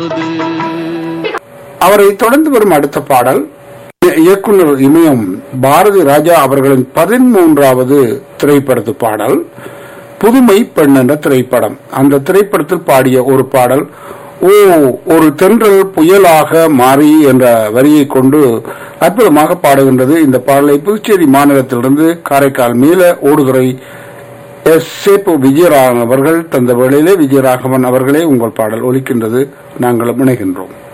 போது அவரை தொடர்ந்து வரும் அடுத்த பாடல் இ- இயக்குனர் இமயம் பாரதி ராஜா அவர்களின் பதிமூன்றாவது திரைப்படத்து பாடல் புதுமை பெண் என்ற திரைப்படம் அந்த திரைப்படத்தில் பாடிய ஒரு பாடல் ஓ ஒரு தென்றல் புயலாக மாறி என்ற வரியை கொண்டு அற்புதமாக பாடுகின்றது இந்த பாடலை புதுச்சேரி மாநிலத்திலிருந்து காரைக்கால் மேல ஓடுதுறை எஸ் சேப்பு விஜயராகவன் அவர்கள் தந்த வேளையிலே விஜயராகவன் அவர்களே உங்கள் பாடல் ஒலிக்கின்றது நாங்கள் இணைகின்றோம்